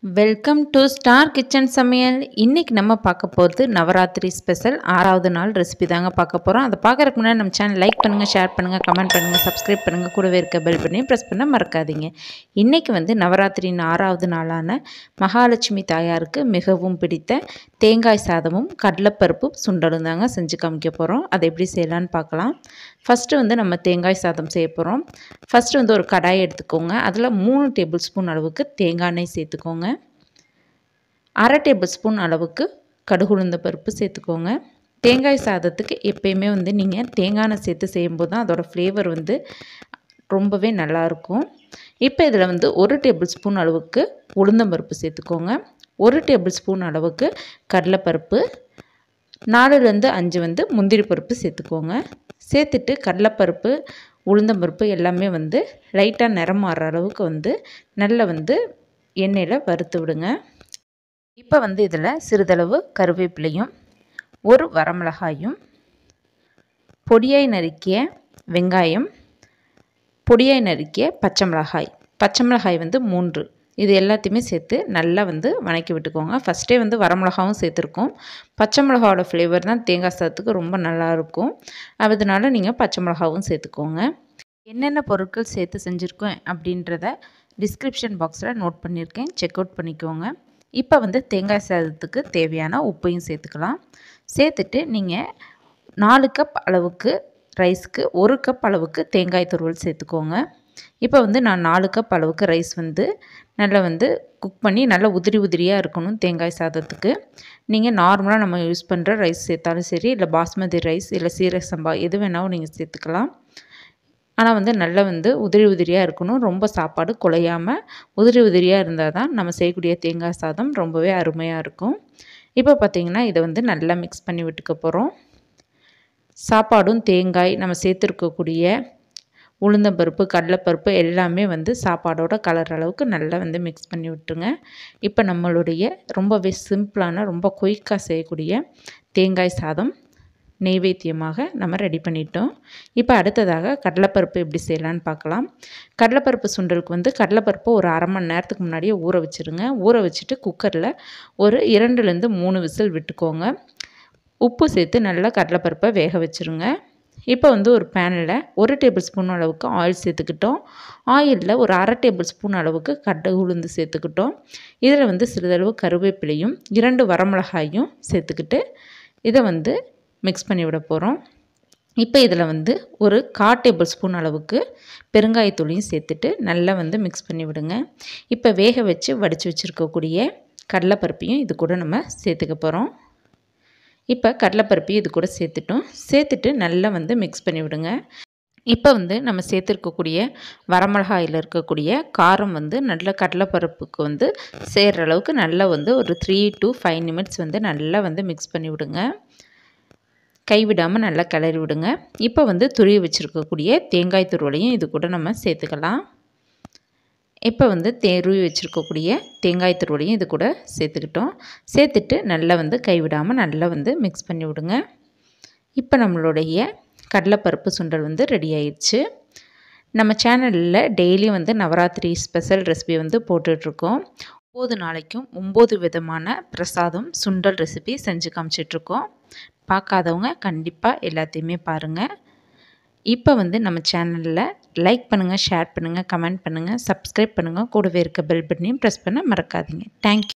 welcome to star kitchen சமையல் இன்றைக்கி நம்ம பார்க்க போகிறது நவராத்திரி ஸ்பெஷல் ஆறாவது நாள் ரெசிபி தாங்க பார்க்க போகிறோம் அதை பார்க்குறதுக்கு முன்னாடி நம்ம சேனல் லைக் பண்ணுங்கள் ஷேர் பண்ணுங்கள் கமெண்ட் பண்ணுங்கள் சப்ஸ்கிரைப் பண்ணுங்கள் கூடவே இருக்க பெல் பண்ணி ப்ரெஸ் பண்ண மறக்காதீங்க இன்றைக்கி வந்து நவராத்திரியின் ஆறாவது நாளான மகாலட்சுமி தாயாருக்கு மிகவும் பிடித்த தேங்காய் சாதமும் கடலைப்பருப்பும் சுண்டலும் தாங்க செஞ்சு காமிக்க போகிறோம் அதை எப்படி செய்யலான்னு பார்க்கலாம் ஃபஸ்ட்டு வந்து நம்ம தேங்காய் சாதம் செய்ய போகிறோம் ஃபஸ்ட்டு வந்து ஒரு கடாய் எடுத்துக்கோங்க அதில் மூணு டேபிள் ஸ்பூன் அளவுக்கு தேங்காய் எண்ணெய் சேர்த்துக்கோங்க அரை டேபிள் ஸ்பூன் அளவுக்கு கடுகுளுந்த பருப்பு சேர்த்துக்கோங்க தேங்காய் சாதத்துக்கு எப்பயுமே வந்து நீங்கள் தேங்காய் எண்ணெய் சேர்த்து செய்யும்போது தான் அதோடய ஃப்ளேவர் வந்து ரொம்பவே நல்லாயிருக்கும் இப்போ இதில் வந்து ஒரு டேபிள் ஸ்பூன் அளவுக்கு உளுந்தம்பருப்பு சேர்த்துக்கோங்க ஒரு டேபிள் ஸ்பூன் அளவுக்கு கடலைப்பருப்பு நாலுலேருந்து அஞ்சு வந்து முந்திரி பருப்பு சேர்த்துக்கோங்க சேர்த்துட்டு கடலைப்பருப்பு உளுந்தம்பருப்பு எல்லாமே வந்து லைட்டாக நிறம் மாறுற அளவுக்கு வந்து நல்லா வந்து எண்ணெயில் வறுத்து விடுங்க இப்போ வந்து இதில் சிறிதளவு கருவேப்பிலையும் ஒரு வரமிளகாயும் பொடியாய் நறுக்கிய வெங்காயம் பொடியாய் நறுக்கிய பச்சை மிளகாய் பச்சை மிளகாய் வந்து மூன்று இது எல்லாத்தையுமே சேர்த்து நல்லா வந்து வணக்கி விட்டுக்கோங்க ஃபஸ்ட்டே வந்து வரமிளகாவும் சேர்த்துருக்கோம் பச்சை மிளகாவோட ஃப்ளேவர் தான் தேங்காய் சாதத்துக்கு ரொம்ப நல்லாயிருக்கும் அதனால நீங்கள் பச்சை மிளகாவும் சேர்த்துக்கோங்க என்னென்ன பொருட்கள் சேர்த்து செஞ்சுருக்கோம் அப்படின்றத டிஸ்கிரிப்ஷன் பாக்ஸில் நோட் பண்ணியிருக்கேன் செக் அவுட் பண்ணிக்கோங்க இப்போ வந்து தேங்காய் சாதத்துக்கு தேவையான உப்பையும் சேர்த்துக்கலாம் சேர்த்துட்டு நீங்கள் நாலு கப் அளவுக்கு ரைஸ்க்கு ஒரு கப் அளவுக்கு தேங்காய் துருவல் சேர்த்துக்கோங்க இப்போ வந்து நான் நாலு கப் அளவுக்கு ரைஸ் வந்து நல்லா வந்து குக் பண்ணி நல்லா உதிரி உதிரியாக இருக்கணும் தேங்காய் சாதத்துக்கு நீங்கள் நார்மலாக நம்ம யூஸ் பண்ணுற ரைஸ் சேர்த்தாலும் சரி இல்லை பாஸ்மதி ரைஸ் இல்லை சீரக சம்பா எது வேணாலும் நீங்கள் சேர்த்துக்கலாம் ஆனால் வந்து நல்லா வந்து உதிரி உதிரியாக இருக்கணும் ரொம்ப சாப்பாடு குலையாமல் உதிரி உதிரியாக இருந்தால் தான் நம்ம செய்யக்கூடிய தேங்காய் சாதம் ரொம்பவே அருமையாக இருக்கும் இப்போ பார்த்திங்கன்னா இதை வந்து நல்லா மிக்ஸ் பண்ணி விட்டுக்க போகிறோம் சாப்பாடும் தேங்காய் நம்ம சேர்த்துருக்கக்கூடிய உளுந்தம்பருப்பு கடலைப்பருப்பு எல்லாமே வந்து சாப்பாடோட கலர் அளவுக்கு நல்லா வந்து மிக்ஸ் பண்ணி விட்டுருங்க இப்போ நம்மளுடைய ரொம்பவே சிம்பிளான ரொம்ப குயிக்காக செய்யக்கூடிய தேங்காய் சாதம் நெய்வேத்தியமாக நம்ம ரெடி பண்ணிட்டோம் இப்போ அடுத்ததாக கடலைப்பருப்பு எப்படி செய்யலான்னு பார்க்கலாம் கடலைப்பருப்பு சுண்டலுக்கு வந்து கடலைப்பருப்பு ஒரு அரை மணி நேரத்துக்கு முன்னாடியே ஊற வச்சுருங்க ஊற வச்சுட்டு குக்கரில் ஒரு இரண்டுலேருந்து மூணு விசில் விட்டுக்கோங்க உப்பு சேர்த்து நல்லா கடலைப்பருப்பை வேக வச்சுருங்க இப்போ வந்து ஒரு பேனில் ஒரு டேபிள் ஸ்பூன் அளவுக்கு ஆயில் சேர்த்துக்கிட்டோம் ஆயிலில் ஒரு அரை டேபிள் ஸ்பூன் அளவுக்கு கடை உளுந்து சேர்த்துக்கிட்டோம் இதில் வந்து சிறிதளவு கருவேப்பிலையும் இரண்டு வரமிளகாயும் சேர்த்துக்கிட்டு இதை வந்து மிக்ஸ் பண்ணி விட போகிறோம் இப்போ இதில் வந்து ஒரு கா டேபிள் ஸ்பூன் அளவுக்கு பெருங்காயத்தூளையும் சேர்த்துட்டு நல்லா வந்து மிக்ஸ் பண்ணி விடுங்க இப்போ வேக வச்சு வடித்து வச்சுருக்கக்கூடிய கடலைப்பருப்பையும் இது கூட நம்ம சேர்த்துக்க போகிறோம் இப்போ கடலைப்பருப்பையும் இது கூட சேர்த்துட்டோம் சேர்த்துட்டு நல்லா வந்து மிக்ஸ் பண்ணி விடுங்க இப்போ வந்து நம்ம சேர்த்துருக்கக்கூடிய வரமிளகாயில் இருக்கக்கூடிய காரம் வந்து நல்ல கடலைப்பருப்புக்கு வந்து சேர்கிற அளவுக்கு நல்லா வந்து ஒரு த்ரீ டு ஃபைவ் நிமிட்ஸ் வந்து நல்லா வந்து மிக்ஸ் பண்ணி விடுங்க கைவிடாமல் நல்லா கிளறி விடுங்க இப்போ வந்து துருவி வச்சுருக்கக்கூடிய தேங்காய் துருவலையும் இது கூட நம்ம சேர்த்துக்கலாம் இப்போ வந்து தெருவி வச்சுருக்கக்கூடிய தேங்காய் துருவலையும் இது கூட சேர்த்துக்கிட்டோம் சேர்த்துட்டு நல்லா வந்து கைவிடாமல் நல்லா வந்து மிக்ஸ் பண்ணி விடுங்க இப்போ நம்மளுடைய கடலைப்பருப்பு சுண்டல் வந்து ரெடி ஆயிடுச்சு நம்ம சேனலில் டெய்லி வந்து நவராத்திரி ஸ்பெஷல் ரெசிபி வந்து போட்டுட்ருக்கோம் ஒம்பது நாளைக்கும் ஒம்பது விதமான பிரசாதம் சுண்டல் ரெசிபி செஞ்சு காமிச்சிட்ருக்கோம் பார்க்காதவங்க கண்டிப்பாக எல்லாத்தையுமே பாருங்கள் இப்போ வந்து நம்ம சேனலில் லைக் பண்ணுங்கள் ஷேர் பண்ணுங்கள் கமெண்ட் பண்ணுங்கள் சப்ஸ்கிரைப் பண்ணுங்கள் கூடவே இருக்க பெல் பட்டனையும் ப்ரெஸ் பண்ண மறக்காதீங்க தேங்க்யூ